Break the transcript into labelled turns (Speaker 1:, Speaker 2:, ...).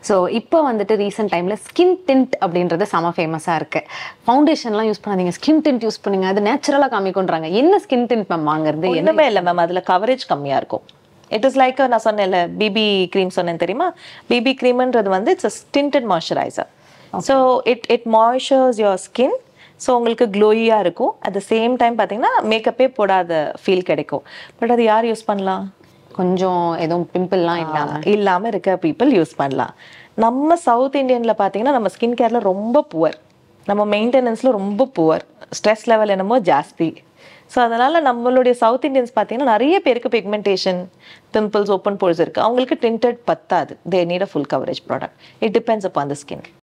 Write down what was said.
Speaker 1: so இப்போ வந்துட்டு recent டைமில் ஸ்கின் டிண்ட் அப்படின்றது செம ஃபேமஸாக இருக்கு ஃபவுண்டேஷன்லாம் யூஸ் பண்ணாதீங்க ஸ்கின் டிண்ட் யூஸ் பண்ணுங்க அது நேச்சுரலாக காமிக்கும்ன்றாங்க என்ன ஸ்கின் டிண்ட் மேம் வாங்குறது என்ன
Speaker 2: ஒண்ணுமே இல்லை மேம் அதுல கவரேஜ் கம்மியா இருக்கும் இட் இஸ் லைக் நான் சொன்னேன்ல பிபி க்ரீம் சொன்னேன் தெரியுமா பிபி க்ரீம்ன்றது வந்து it's tinted moisturiser so it it moistures your skin so உங்களுக்கு க்ளோயியாக இருக்கும் அட் த சேம் டைம் பார்த்தீங்கன்னா மேக்கப்பே போடாத ஃபீல் கிடைக்கும் பட் அது யார் யூஸ் பண்ணலாம்
Speaker 1: கொஞ்சம் எதுவும் பிம்பிள்லாம் இல்லாம
Speaker 2: இல்லாம இருக்க பீப்புள் யூஸ் பண்ணலாம் நம்ம சவுத் இந்தியன்ல பார்த்தீங்கன்னா நம்ம ஸ்கின் கேர்ல ரொம்ப புவர் நம்ம மெயின்டெனன்ஸ்ல ரொம்ப புவர் ஸ்ட்ரெஸ் லெவல் என்னமோ ஜாஸ்தி ஸோ அதனால நம்மளுடைய சவுத் இந்தியன்ஸ் பார்த்தீங்கன்னா நிறைய பேருக்கு பிக்மெண்டேஷன் பிம்பிள்ஸ் ஓப்பன் போர்ஸ் இருக்கு அவங்களுக்கு டிண்டட் பத்தாது they need a full coverage product it depends upon the skin